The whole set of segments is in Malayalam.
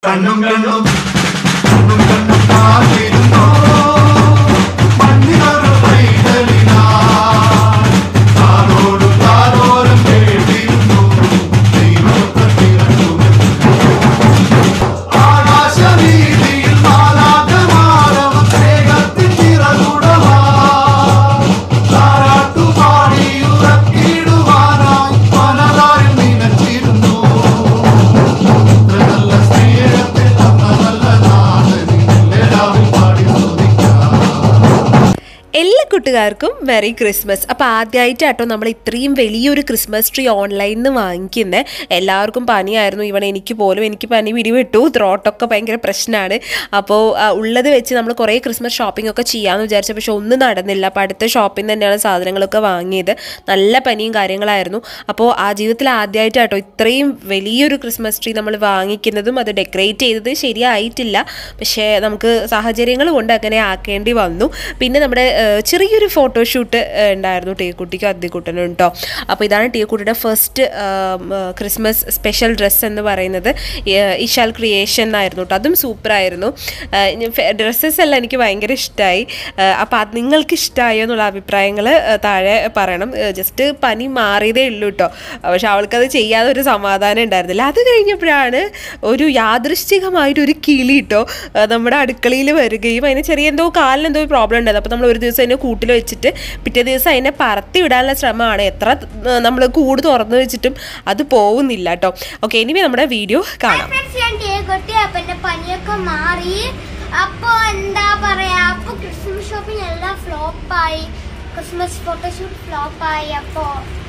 കണ്ണും കണ്ണും കണ്ണും കണ്ണും കാത്തിരുന്നോ മണ്ണിനൊരു പൈതലിനാ താരോടും താരോരം കേട്ടിരുന്നു ദൈവത്തെ ആകാശവീതിയിൽ മാലാഖമാരവൻ സ്നേഹത്തിൻ ചിറകുടവാ താരാട്ടുപാടി ഉറക്കിടുവാനായി പലതായി നിനച്ചിരുന്നു ഇത്ര നല്ല സ്നേഹത്തിൽ തന്ന നല്ല നാഥനിൽ എല്ലാവരും പാടി സ്തുതിക്കാം എല്ലാ കൂട്ടുകാർക്കും മെറി ക്രിസ്മസ് അപ്പോൾ ആദ്യമായിട്ടാട്ടോ നമ്മൾ ഇത്രയും വലിയൊരു ക്രിസ്മസ് ട്രീ ഓൺലൈനിൽ നിന്ന് വാങ്ങിക്കുന്നത് എല്ലാവർക്കും പനിയായിരുന്നു ഇവൺ എനിക്ക് പോലും എനിക്ക് പനി പിടിവിട്ടു ത്രോട്ടൊക്കെ ഭയങ്കര പ്രശ്നമാണ് അപ്പോൾ ആ, ഉള്ളത് വെച്ച് നമ്മൾ കുറേ ക്രിസ്മസ് ഷോപ്പിംഗ് ഒക്കെ ചെയ്യാമെന്ന് വിചാരിച്ചു പക്ഷെ ഒന്നും നടന്നില്ല അപ്പോൾ അടുത്ത ഷോപ്പിൽ നിന്ന് തന്നെയാണ് സാധനങ്ങളൊക്കെ വാങ്ങിയത് നല്ല പനിയും കാര്യങ്ങളായിരുന്നു അപ്പോൾ ആ ജീവിതത്തിൽ ആദ്യമായിട്ടാട്ടോ ഇത്രയും വലിയൊരു ക്രിസ്മസ് ട്രീ നമ്മൾ വാങ്ങിക്കുന്നതും അത് ഡെക്കറേറ്റ് ചെയ്തത് ശരിയായിട്ടില്ല പക്ഷേ നമുക്ക് സാഹചര്യങ്ങൾ കൊണ്ട് അങ്ങനെ ആക്കേണ്ടി വന്നു പിന്നെ നമ്മുടെ ഏഹ്, ചെറിയൊരു ഫോട്ടോഷൂട്ട് ഉണ്ടായിരുന്നു ടീക്കുട്ടിക്കും അദ്ദിക്കുട്ടനും കേട്ടോ അപ്പോൾ ഇതാണ് ടീക്കുട്ടിയുടെ ഫസ്റ്റ് ക്രിസ്മസ് സ്പെഷ്യൽ ഡ്രസ്സ് എന്ന് പറയുന്നത് ഏഹ്, ഇഷാൽ ക്രിയേഷൻ എന്നായിരുന്നു കേട്ടോ അതും സൂപ്പറായിരുന്നു ഡ്രസ്സസ് എല്ലാം എനിക്ക് ഭയങ്കര ഇഷ്ടമായി അപ്പോൾ അത് നിങ്ങൾക്ക് ഇഷ്ടമായോ എന്നുള്ള അഭിപ്രായങ്ങൾ താഴെ പറയണം ജസ്റ്റ് പനി മാറിയതേ ഉള്ളൂ കേട്ടോ പക്ഷെ അവൾക്കത് ചെയ്യാതെ ഒരു സമാധാനം ഉണ്ടായിരുന്നില്ല അത് കഴിഞ്ഞപ്പോഴാണ് ഒരു യാദൃശ്ചികമായിട്ട് ഒരു കിളി കേട്ടോ നമ്മുടെ അടുക്കളയിൽ വരികയും അതിന് ചെറിയ എന്തോ കാലിന് എന്തോ പ്രോബ്ലം ഉണ്ടായിരുന്നു അപ്പോൾ നമ്മൾ ഒരു ദിവസം അതിനെ കൂട്ടിൽ വെച്ചിട്ട് പിറ്റേ ദിവസം അതിനെ പറത്തി വിടാനുള്ള ശ്രമമാണ് എത്ര നമ്മൾ കൂട് തുറന്നു വെച്ചിട്ടും അത് പോകുന്നില്ല കേട്ടോ ഓക്കെ ഇനി നമ്മുടെ വീഡിയോ കാണാം ഫ്രണ്ട്സ് ഞാൻ ടീ കൊട്ടി അപ്പൊ എന്റെ പനിയൊക്കെ മാറി അപ്പൊ എന്താ പറയാ അപ്പൊ ക്രിസ്മസ് ഷോപ്പിംഗ് എല്ലാം ഫ്ലോപ്പായി ക്രിസ്മസ് ഫോട്ടോഷൂട്ട് ഫ്ലോപ്പായി അപ്പൊ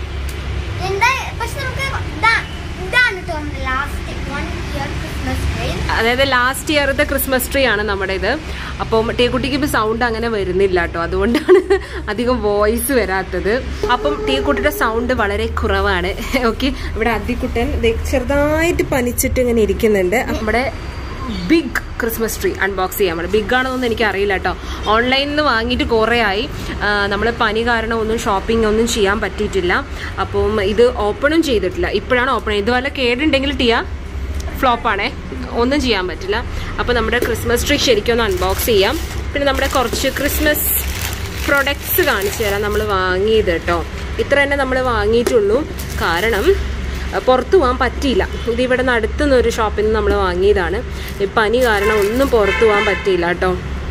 എന്താ പക്ഷെ നമുക്ക് ഇതാ- ഇതാണ് കേട്ടോ നമ്മുടെ last one year Christmas tree അതായത് ലാസ്റ്റ് ഇയറത്തെ ക്രിസ്മസ് ട്രീ ആണ് നമ്മുടെ ഇത് അപ്പം ടീക്കുട്ടിക്ക് ഇപ്പം സൗണ്ട് അങ്ങനെ വരുന്നില്ല കേട്ടോ അതുകൊണ്ടാണ് അധികം വോയിസ് വരാത്തത് അപ്പം ടീക്കുട്ടിയുടെ സൗണ്ട് വളരെ കുറവാണ് ഓക്കെ ഇവിടെ അദ്ദിക്കുട്ടൻ ദേ ചെറുതായിട്ട് പനിച്ചിട്ട് ഇങ്ങനെ ഇരിക്കുന്നുണ്ട് അപ്പം നമ്മുടെ ബിഗ് ക്രിസ്മസ് ട്രീ അൺബോക്സ് ചെയ്യാൻ വേണ്ടി ബിഗ് ആണെന്നൊന്നും എനിക്ക് അറിയില്ല കേട്ടോ ഓൺലൈനിൽ നിന്ന് വാങ്ങിയിട്ട് കുറേ ആയി നമ്മൾ പനി കാരണം ഒന്നും ഷോപ്പിംഗ് ഒന്നും ചെയ്യാൻ പറ്റിയിട്ടില്ല അപ്പം ഇത് ഓപ്പണും ചെയ്തിട്ടില്ല ഇപ്പോഴാണ് ഓപ്പൺ ഇതുപോലെ കേടുണ്ടെങ്കിൽ ടിയ ഫ്ലോപ്പാണേ ഒന്നും ചെയ്യാൻ പറ്റില്ല അപ്പോൾ നമ്മുടെ ക്രിസ്മസ് ട്രീ ശരിക്കും ഒന്ന് അൺബോക്സ് ചെയ്യാം പിന്നെ നമ്മുടെ കുറച്ച് ക്രിസ്മസ് പ്രൊഡക്ട്സ് കാണിച്ചു തരാം നമ്മൾ വാങ്ങിയത് കേട്ടോ ഇത്ര തന്നെ നമ്മൾ വാങ്ങിയിട്ടുള്ളൂ കാരണം അഹ് പുറത്ത് പോകാൻ പറ്റിയില്ല ഇത് ഇവിടെ നിന്ന് അടുത്തുനിന്ന് ഒരു ഷോപ്പിൽ നിന്ന് നമ്മൾ വാങ്ങിയതാണ് ഈ പനി കാരണം ഒന്നും പുറത്ത് പോകാൻ പറ്റിയില്ല കേട്ടോ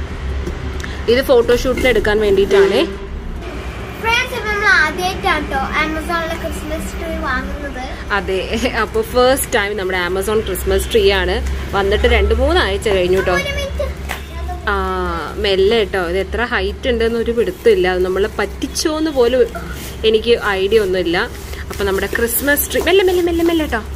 ഇത് ഫോട്ടോഷൂട്ടിന് എടുക്കാൻ വേണ്ടിയിട്ടാണേ ഫ്രണ്ട്സ് ഇപ്പൊ നമ്മൾ ആദ്യമായിട്ടാണ് കേട്ടോ ആമസോണിലെ ക്രിസ്മസ് ട്രീ വാങ്ങുന്നത് അതെ അപ്പോൾ ഫസ്റ്റ് ടൈം നമ്മുടെ ആമസോൺ ക്രിസ്മസ് ട്രീ ആണ് വന്നിട്ട് രണ്ട് മൂന്നാഴ്ച കഴിഞ്ഞു കേട്ടോ ഒരു മിനിറ്റ് ആ മെല്ലെ കേട്ടോ ഇത് എത്ര ഹൈറ്റ് ഉണ്ടെന്ന് ഒരു പിടുത്തമില്ല അത് നമ്മളെ പറ്റിച്ചോന്ന് പോലും എനിക്ക് ഐഡിയ ഒന്നുമില്ല അപ്പൊ നമ്മുടെ ക്രിസ്മസ് ട്രീ മെല്ലെ മെല്ലെ മെല്ലെ മെല്ലെ കേട്ടോ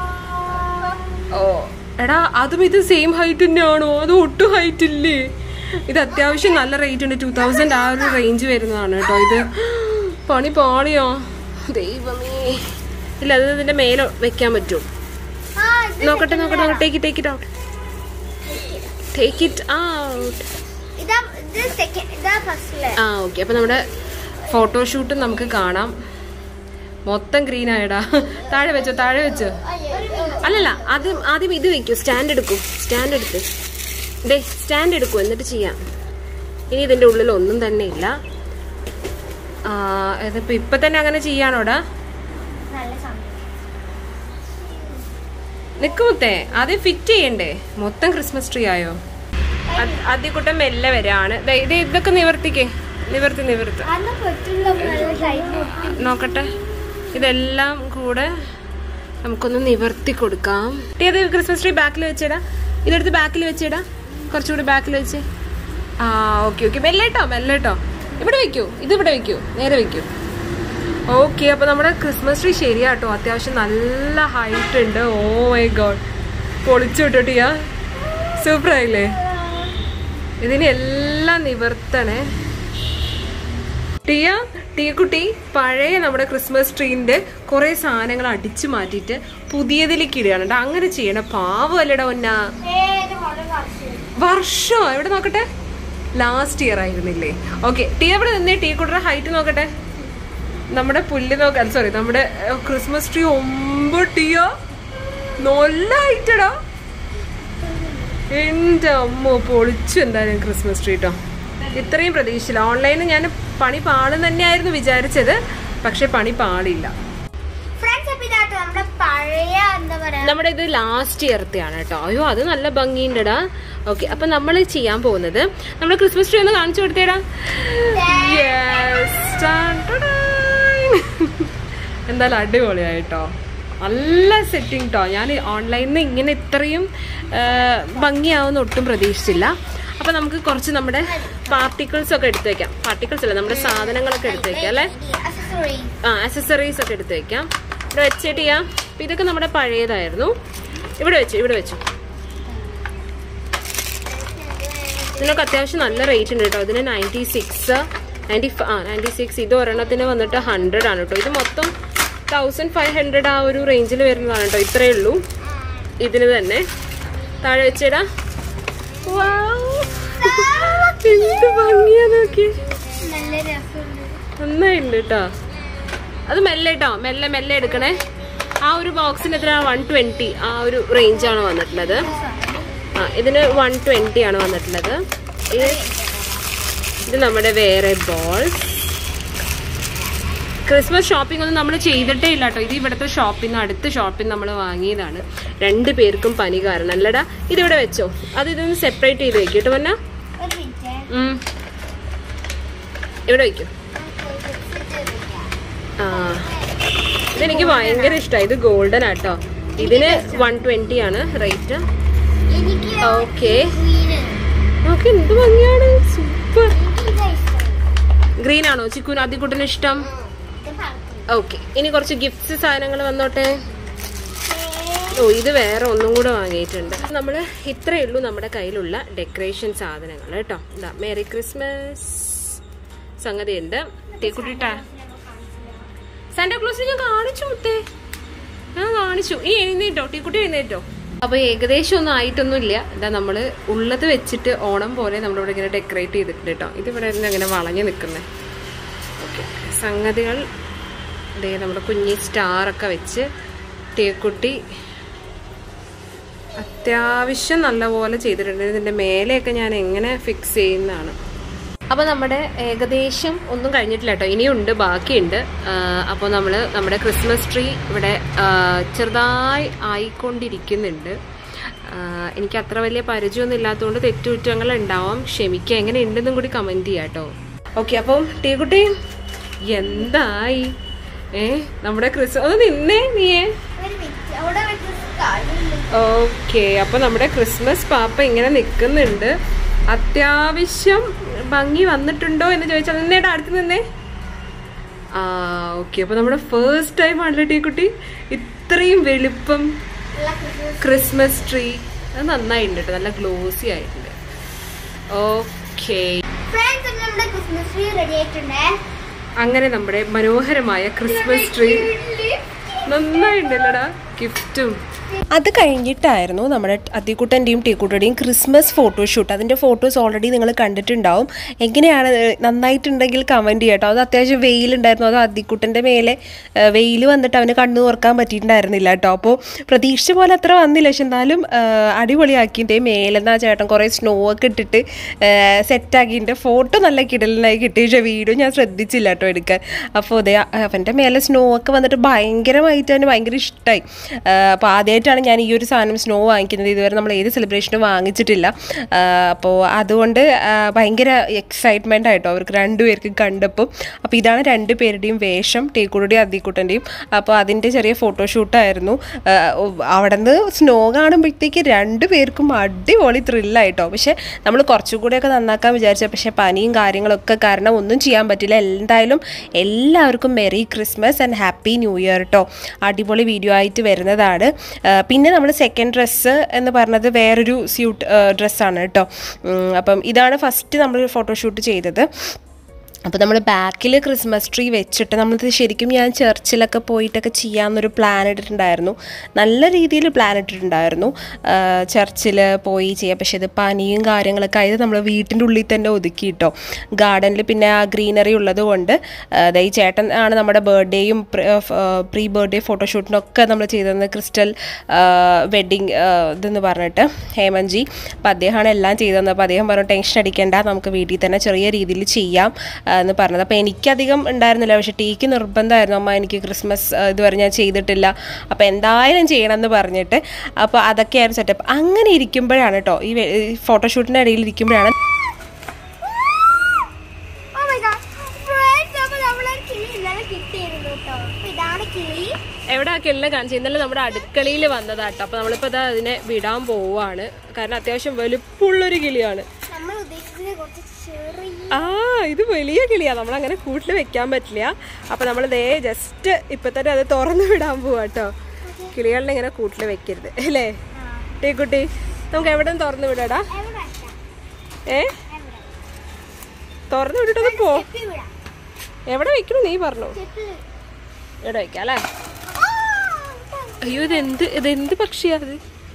ഓ എടാ അതും ഇത് സെയിം ഹൈറ്റ് തന്നെയാണോ അത് ഒട്ടും ഹൈറ്റ് ഇല്ലേ ഇത് അത്യാവശ്യം നല്ല റേറ്റ് ഉണ്ട് ടൂ തൗസൻഡ് ആ ഒരു റേഞ്ച് വരുന്നതാണ് കേട്ടോ ഇത് പണി പാളിയോ ദൈവമേ ഇല്ല അത് ഇതിന്റെ മേലെ വെക്കാൻ പറ്റുമോ ആ, ഇത് നോക്കട്ടെ നോക്കട്ടെ നോക്കട്ടെ take take it out take it out ഇതാ ഇത് സെക്കൻഡ് ഇതാ ഫസ്റ്റില് ആ ഓക്കെ അപ്പൊ നമ്മുടെ ഫോട്ടോഷൂട്ട് നമുക്ക് കാണാം മൊത്തം ഗ്രീൻ ആയടാ താഴെ വെച്ചോ താഴെ വെച്ചോ അല്ലല്ല ആദ്യം ആദ്യം ഇത് വെക്കൂ സ്റ്റാൻഡ് എടുക്കൂ സ്റ്റാൻഡ് എടുത്ത് ഡേ സ്റ്റാൻഡ് എടുക്കൂ എന്നിട്ട് ചെയ്യാം ഇനി ഇതിന്റെ ഉള്ളിൽ ഒന്നും തന്നെ ഇല്ല ആ, ഇതിപ്പോ ഇപ്പൊ തന്നെ അങ്ങനെ ചെയ്യാണോടാ നല്ല സമയം നിക്കുമുത്തേ ആദ്യം ഫിറ്റ് ചെയ്യണ്ടേ മൊത്തം ക്രിസ്മസ് ട്രീ ആയോ ആദ്യ കൂട്ടം മെല്ലെ വരാണ് ദേ, ഇത് ഇതൊക്കെ നിവർത്തിക്കേ നിവർത്തി നിവർത്തി അന്ന് പറ്റില്ല നല്ല ടൈം നോക്കട്ടെ ഇതെല്ലാം കൂടെ നമുക്കൊന്ന് നിവർത്തി കൊടുക്കാം ടീ, അത് ക്രിസ്മസ് ട്രീ ബാക്കിൽ വെച്ചേടാ ഇതെടുത്ത് ബാക്കിൽ വെച്ചേടാ കുറച്ചുകൂടി ബാക്കിൽ വെച്ച് ആ ഓക്കെ ഓക്കെ മെല്ലേട്ടോ മെല്ലേട്ടോ ഇവിടെ വെക്കൂ ഇത് ഇവിടെ വെക്കൂ നേരെ വെക്കൂ ഓക്കെ അപ്പൊ നമ്മുടെ ക്രിസ്മസ് ട്രീ ശരിയാട്ടോ അത്യാവശ്യം നല്ല ഹൈറ്റ് ഉണ്ട് ഓ മൈ ഗോഡ് പൊളിച്ചു വിട്ടോ ടിയ സൂപ്പർ ആയില്ലേ ഇതിന് എല്ലാം നിവർത്തണേ ടിയ ടീക്കുട്ടി പഴയ നമ്മുടെ ക്രിസ്മസ് ട്രീന്റെ കുറെ സാധനങ്ങൾ അടിച്ചു മാറ്റിയിട്ട് പുതിയതിലേക്ക് ഇടുകയാണ് ട്ടോ. അങ്ങനെ ചെയ്യണം പാവല്ലടാ ഒന്ന വർഷം എവിടെ നോക്കട്ടെ ലാസ്റ്റ് ഇയർ ആയിരുന്നില്ലേ ഓക്കെ ടീ എവിടെ നിന്നേ ടീ കുട്ടറെ ഹൈറ്റ് നോക്കട്ടെ നമ്മുടെ പുല്ല് നോക്കാൻ സോറി നമ്മുടെ ക്രിസ്മസ് ട്രീ ഒമ്പത് ടീയോ നല്ല ഹൈറ്റടാ എൻ്റെ അമ്മ പൊളിച്ചു എന്തായാലും ക്രിസ്മസ് ട്രീ കേട്ടോ ഇത്രയും പ്രതീക്ഷയില്ല ഓൺലൈനിൽ ഞാൻ പണി പാടും തന്നെയായിരുന്നു വിചാരിച്ചത് പക്ഷെ പണി പാടില്ല ഫ്രണ്ട്സ് അപ്പൊ ഇതാട്ടോ നമ്മുടെ പഴയ എന്താ പറയാ നമ്മുടെ ഇത് ലാസ്റ്റ് ഇയർത്തെയാണ് കേട്ടോ അയ്യോ അത് നല്ല ഭംഗിയുണ്ടടാ ഓക്കെ അപ്പൊ നമ്മൾ ചെയ്യാൻ പോകുന്നത് നമ്മൾ ക്രിസ്മസ് ട്രീ ഒന്ന് കാണിച്ചു കൊടുത്തേടാ Yes. Dun, dun, dun. എന്തായാലും അടിപൊളിയായിട്ടോ നല്ല സെറ്റിംഗ് കേട്ടോ ഞാൻ ഓൺലൈനിൽ നിന്ന് ഇങ്ങനെ ഇത്രയും ആ, ഭംഗിയാവുന്ന ഒട്ടും പ്രതീക്ഷിച്ചില്ല അപ്പൊ നമുക്ക് കുറച്ച് നമ്മുടെ പാർട്ടിക്കിൾസ് ഒക്കെ എടുത്തു വെക്കാം പാർട്ടിക്കിൾസ് അല്ല നമ്മുടെ സാധനങ്ങളൊക്കെ എടുത്തു വെക്കാം അല്ലേ അക്സസറി ആ അക്സസറീസ് ഒക്കെ എടുത്ത് വെക്കാം ഇവിടെ വെച്ചിട്ട് ചെയ്യാം അപ്പൊ ഇതൊക്കെ നമ്മുടെ പഴയതായിരുന്നു ഇവിടെ വെച്ചു ഇവിടെ വെച്ചു ഇതിനൊക്കെ അത്യാവശ്യം നല്ല റേറ്റ് ഉണ്ട് കേട്ടോ ഇതിന് നയൻറ്റി സിക്സ് നയൻറ്റി ആ നയൻറ്റി സിക്സ് ഇത് ഒരെണ്ണത്തിന് വന്നിട്ട് ഹൺഡ്രഡ് ആണ് കേട്ടോ ഇത് മൊത്തം തൗസൻഡ് ഫൈവ് ഹൺഡ്രഡ് ആ ഒരു റേഞ്ചിൽ വരുന്നതാണ് കേട്ടോ ഇത്രയേ ഉള്ളൂ ഇതിന് തന്നെ താഴെ വെച്ചിടാ എന്ത് ഭംഗിയാ നോക്കി നല്ല രസമുണ്ട് നന്നായിട്ടുണ്ട് കേട്ടോ അത് മെല്ലെ കേട്ടോ മെല്ലെ മെല്ലെ എടുക്കണേ ആ ഒരു ബോക്സിന് എത്ര വൺ ട്വന്റി ആ ഒരു റേഞ്ച് ആണ് വന്നിട്ടുള്ളത് ആ ഇതിന് വൺ ട്വന്റി ആണ് വന്നിട്ടുള്ളത് ഇത് ഇത് നമ്മുടെ വേറെ ബോൾ ക്രിസ്മസ് ഷോപ്പിംഗ് ഒന്നും നമ്മൾ ചെയ്തിട്ടേ ഇല്ല കേട്ടോ ഇത് ഇവിടുത്തെ ഷോപ്പിൽ നിന്ന് അടുത്ത ഷോപ്പിൽ നമ്മൾ വാങ്ങിയതാണ് രണ്ട് പേർക്കും പനി കാരണം അല്ലടാ ഇതിവിടെ വെച്ചോ അത് ഇതൊന്ന് സെപ്പറേറ്റ് ചെയ്ത് വെക്കും കേട്ടോ പറഞ്ഞാ ഒരു മിനിറ്റ് ഉം. ഇവിടെ വെക്കും ആ ഇതെനിക്ക് ഭയങ്കര ഇഷ്ടമായി ഇത് ഗോൾഡൻ ആട്ടോ ഇതിന് വൺ ട്വന്റി ആണ് റേറ്റ് എനിക്ക് ഓക്കെ ഗ്രീന് നോക്കി എന്ത് ഭംഗിയാണ് സൂപ്പർ എനിക്ക് ഇതാ ഇഷ്ടം ഗ്രീൻ ആണോ ചിക്കുന് അതിക്കുട്ടിന് ഇഷ്ടം ഇത് പർപ്പിൾ ഓക്കെ ഇനി കുറച്ച് ഗിഫ്റ്റ്സ് സാധനങ്ങൾ വന്നോട്ടെ ഓ ഇത് വേറെ ഒന്നും കൂടെ വാങ്ങിയിട്ടുണ്ട് നമ്മൾ ഇത്രയേ ഉള്ളൂ നമ്മുടെ കയ്യിലുള്ള ഡെക്കറേഷൻ സാധനങ്ങൾ കേട്ടോ ഇതാ മേരി ക്രിസ്മസ് സംഗതിയുണ്ട് ടീക്കുട്ടിട്ടാ സാന്റാക്ലോസ് ഞാൻ കാണിച്ചു മുത്തേ ഞാൻ കാണിച്ചു ഈ എഴുന്നേറ്റോ ടീക്കുട്ടി എഴുന്നേറ്റോ അപ്പൊ ഏകദേശം ഒന്നും ആയിട്ടൊന്നും ഇല്ല ഇതാ നമ്മള് ഉള്ളത് വെച്ചിട്ട് ഓണം പോലെ നമ്മളിവിടെ ഇങ്ങനെ ഡെക്കറേറ്റ് ചെയ്തിട്ടുണ്ട് കേട്ടോ ഇതിവിടെ ഇരുന്ന് ഇങ്ങനെ വളഞ്ഞു നിൽക്കുന്നത് ഓക്കെ സംഗതികൾ ദേ നമ്മുടെ കുഞ്ഞി സ്റ്റാർ ഒക്കെ വെച്ച് ടീക്കുട്ടി അത്യാവശ്യം നല്ലപോലെ ചെയ്തിട്ടുണ്ട് ഇതിന്റെ മേലെയൊക്കെ ഞാൻ എങ്ങനെ ഫിക്സ് ചെയ്യുന്നതാണ് അപ്പോൾ നമ്മുടെ ഏകദേശം ഒന്നും കഴിഞ്ഞിട്ടില്ല കേട്ടോ ഇനിയുണ്ട് ബാക്കിയുണ്ട് അപ്പോൾ നമ്മൾ നമ്മുടെ ക്രിസ്മസ് ട്രീ ഇവിടെ ആ, ചെറുതായി ആയിക്കൊണ്ടിരിക്കുന്നുണ്ട് ആ, എനിക്ക് അത്ര വലിയ പരിചയമൊന്നും ഇല്ലാത്തതുകൊണ്ട് തെറ്റുകുറ്റങ്ങൾ ഉണ്ടാവാം ക്ഷമിക്കുക എങ്ങനെ ഉണ്ടെന്നും കൂടി കമൻറ്റ് ചെയ്യാം കേട്ടോ ഓക്കെ അപ്പം ടീക്കുട്ടി എന്തായി ഏ നമ്മുടെ ക്രിസ്മസ് ഒന്ന് നിന്നേ നീയേ ഒരു മിനിറ്റ് അവിടെ വെച്ച സ്ഥലമുണ്ട് ഓക്കെ അപ്പൊ നമ്മുടെ ക്രിസ്മസ് പാപ്പ ഇങ്ങനെ നിൽക്കുന്നുണ്ട് അത്യാവശ്യം ഭംഗി വന്നിട്ടുണ്ടോ എന്ന് ചോദിച്ചാൽ നിന്നേടാ അടുത്ത് നിന്നേ ആ ഓക്കെ അപ്പൊ നമ്മുടെ ഫേസ്റ്റ് ടൈം ആണല്ലോ ടീ കുട്ടി ഇത്രയും വെളുപ്പം നല്ല ക്രിസ്മസ് ക്രിസ്മസ് ട്രീ അത് നന്നായിട്ടുണ്ട് കേട്ടോ നല്ല ഗ്ലോസി ആയിട്ടുണ്ട് ഓക്കെ ഫ്രണ്ട്സ് നമ്മുടെ ക്രിസ്മസ് ട്രീ റെഡി ആയിട്ടുണ്ടേ അങ്ങനെ നമ്മുടെ മനോഹരമായ ക്രിസ്മസ് ട്രീ നന്നായിട്ടുണ്ടല്ലോടാ ഗിഫ്റ്റും അത് കഴിഞ്ഞിട്ടായിരുന്നു നമ്മുടെ അതിക്കുട്ടൻ്റെയും ടീക്കുട്ടൻ്റെയും ക്രിസ്മസ് ഫോട്ടോഷൂട്ട് അതിൻ്റെ ഫോട്ടോസ് ഓൾറെഡി നിങ്ങൾ കണ്ടിട്ടുണ്ടാവും എങ്ങനെയാണ് നന്നായിട്ടുണ്ടെങ്കിൽ കമൻറ്റ് ചെയ്യട്ടോ അത് അത്യാവശ്യം വെയിലുണ്ടായിരുന്നു അത് അതിക്കുട്ടൻ്റെ മേലെ വെയിൽ വന്നിട്ട് അവന് കണ്ണു തുറക്കാൻ പറ്റിയിട്ടുണ്ടായിരുന്നില്ല കേട്ടോ അപ്പോൾ പ്രതീക്ഷിച്ച പോലെ അത്ര വന്നില്ല പക്ഷെ എന്നാലും ആ, അടിപൊളിയാക്കിയിട്ട് മേലെന്നാ ചേട്ടൻ കുറേ സ്നോ ഒക്കെ ഇട്ടിട്ട് സെറ്റാക്കിയിട്ട് ഫോട്ടോ നല്ല കിടലിനായി കിട്ടി പക്ഷേ വീഡിയോ ഞാൻ ശ്രദ്ധിച്ചില്ല കേട്ടോ എടുക്കാൻ അപ്പോൾ അതെ അവൻ്റെ മേലെ സ്നോ ഒക്കെ വന്നിട്ട് ഭയങ്കരമായിട്ട് അവന് ഭയങ്കര ഇഷ്ടമായി അപ്പോൾ ആദ്യമായിട്ടാണ് ഞാൻ ഈ ഒരു സാധനം സ്നോ വാങ്ങിക്കുന്നത് ഇതുവരെ നമ്മൾ ഏത് സെലിബ്രേഷനും വാങ്ങിച്ചിട്ടില്ല അപ്പോൾ അതുകൊണ്ട് ആ, ഭയങ്കര എക്സൈറ്റ്മെൻ്റ് ആയിട്ടോ അവർക്ക് രണ്ടുപേർക്കും കണ്ടപ്പോൾ അപ്പോൾ ഇതാണ് രണ്ട് പേരുടെയും വേഷം ടീക്കുടിയുടെയും അതിക്കുട്ടൻ്റെയും അപ്പോൾ അതിൻ്റെ ചെറിയ ഫോട്ടോഷൂട്ടായിരുന്നു അവിടെ നിന്ന് സ്നോ കാണുമ്പോഴത്തേക്ക് രണ്ട് പേർക്കും അടിപൊളി ത്രില്ലായിട്ടോ പക്ഷേ നമ്മൾ കുറച്ചും കൂടെയൊക്കെ നന്നാക്കാൻ വിചാരിച്ച പക്ഷേ പനിയും കാര്യങ്ങളൊക്കെ കാരണം ഒന്നും ചെയ്യാൻ പറ്റില്ല എന്തായാലും എല്ലാവർക്കും merry Christmas and happy new year കേട്ടോ അടിപൊളി വീഡിയോ ആയിട്ട് വരുന്നതാണ് ആ, പിന്നെ നമ്മൾ സെക്കൻഡ് ഡ്രസ്സ് എന്ന് പറഞ്ഞത് വേറൊരു സ്യൂട്ട് ഡ്രസ്സാണ് കേട്ടോ ഉം, അപ്പം ഇതാണ് ഫസ്റ്റ് നമ്മൾ ഫോട്ടോഷൂട്ട് ചെയ്തത് അപ്പോൾ നമ്മൾ ബാക്കിൽ ക്രിസ്മസ് ട്രീ വെച്ചിട്ട് നമ്മളിത് ശരിക്കും ഞാൻ ചർച്ചിലൊക്കെ പോയിട്ടൊക്കെ ചെയ്യാമെന്നൊരു പ്ലാൻ ഇട്ടിട്ടുണ്ടായിരുന്നു നല്ല രീതിയിൽ പ്ലാൻ ഇട്ടിട്ടുണ്ടായിരുന്നു ചർച്ചിൽ പോയി ചെയ്യാം പക്ഷേ ഇത് പനിയും കാര്യങ്ങളൊക്കെ ആയത് നമ്മൾ വീട്ടിൻ്റെ ഉള്ളിൽ തന്നെ ഒതുക്കി കേട്ടോ ഗാർഡനിൽ പിന്നെ ആ ഗ്രീനറി ഉള്ളത് കൊണ്ട് അതായത് ഈ ചേട്ടൻ ആണ് നമ്മുടെ ബർത്ത്ഡേയും പ്രീ ബർത്ത്ഡേ ഫോട്ടോഷൂട്ടിനൊക്കെ നമ്മൾ ചെയ്തത് ക്രിസ്റ്റൽ വെഡ്ഡിങ് ഇതെന്ന് പറഞ്ഞിട്ട് ഹേമൻജി അപ്പോൾ അദ്ദേഹമാണ് എല്ലാം ചെയ്തത് അപ്പോൾ അദ്ദേഹം പറഞ്ഞു ടെൻഷൻ അടിക്കേണ്ട നമുക്ക് വീട്ടിൽ തന്നെ ചെറിയ രീതിയിൽ ചെയ്യാം ആ, എന്ന് പറഞ്ഞത് അപ്പോൾ എനിക്കധികം ഉണ്ടായിരുന്നില്ല പക്ഷേ ടീക്ക് നിർബന്ധമായിരുന്നു അമ്മ എനിക്ക് ക്രിസ്മസ് ആ, ഇതുവരെ ഞാൻ ചെയ്തിട്ടില്ല അപ്പോൾ എന്തായാലും ചെയ്യണം എന്ന് പറഞ്ഞിട്ട് അപ്പോൾ അതൊക്കെയായിരുന്നു സെറ്റപ്പ് അങ്ങനെ ഇരിക്കുമ്പോഴാണ് കേട്ടോ ഈ വെ- ഈ ഫോട്ടോഷൂട്ടിൻ്റെ ഇടയിൽ ഇരിക്കുമ്പോഴാണ് Oh my god. Friends, അപ്പൊ നമ്മളൊരു കിളി ഇന്നലെ കിട്ടിയിരുന്നു കേട്ടോ അപ്പൊ ഇതാണ് കിളി എവിടെ ആ കിളിനെ കാണിച്ചു ഇന്നലെ നമ്മുടെ അടുക്കളയിൽ വന്നതാട്ടോ അപ്പൊ നമ്മളിപ്പോ ഇതാ അതിനെ വിടാൻ പോവാണ് കാരണം അത്യാവശ്യം വലുപ്പമുള്ളൊരു കിളിയാണ് നമ്മൾ ഉദ്ദേശിച്ചത് കുറച്ച് ചെറിയ ആ ഇത് വലിയ കിളിയാ നമ്മളങ്ങനെ കൂട്ടിൽ വെക്കാൻ പറ്റില്ല അപ്പൊ നമ്മൾ ദേ ജസ്റ്റ് ഇപ്പൊ തന്നെ അത് തുറന്നു വിടാൻ പോവാ കേട്ടോ കിളികളിനെ ഇങ്ങനെ കൂട്ടിൽ വെക്കരുത് അല്ലേ ടീ കുട്ടി നമുക്ക് എവിടെ തുറന്നു വിടാടാ എവിടെ വെക്കാം? ഏ എവിടെ? തുറന്നു വിട്ടിട്ടൊന്ന് പോ സ്റ്റെപ്പിൽ വിടാം. എവിടെ വെക്കണം നീ പറഞ്ഞു സ്റ്റെപ്പിൽ. എവിടെ വെക്കാം അല്ലേ ആ, ഇതാ. അയ്യോ ഇതെന്ത് ഇതെന്ത് പക്ഷിയാ അത്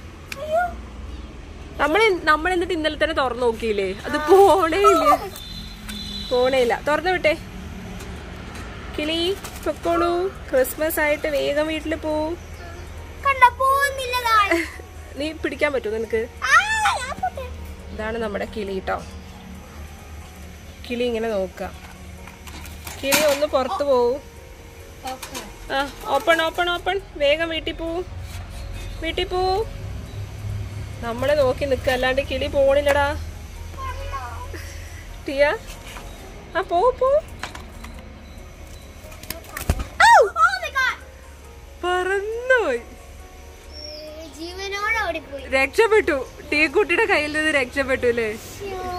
നമ്മൾ നമ്മൾ എന്നിട്ട് ഇന്നലെ തന്നെ തുറന്നു നോക്കിയില്ലേ അത് പോണേ ഇല്ല പോണേ ഇല്ല തുറന്നു വിട്ടേ കിളി പൊക്കോളൂ ക്രിസ്മസ് ആയിട്ട് വേഗം വീട്ടിൽ പോവും കണ്ടോ പോകുന്നില്ല താഴെ. നീ പിടിക്കാൻ പറ്റുമോ നിനക്ക് ആ, ഞാൻ പോട്ടെ. ഇതാണ് നമ്മുടെ കിളി കേട്ടോ കിളി ഇങ്ങനെ നോക്കുക കിളി ഒന്ന് പുറത്ത് പോവും ആ ഓപ്പൺ ഓപ്പൺ ഓപ്പൺ വേഗം വീട്ടിൽ പോവും വീട്ടിൽ പോവും നമ്മളെ നോക്കി നിൽക്കുക അല്ലാണ്ട് കിളി പോണില്ലടാ ടിയ ആ പോ പോ Oh my god. പറന്നുപോയി ഏ, ജീവനോടെ ഓടിപ്പോയി രക്ഷപ്പെട്ടു ടീക്കുട്ടിയുടെ കയ്യിൽ നിന്ന് രക്ഷപ്പെട്ടു അല്ലേ ശ്ശോ.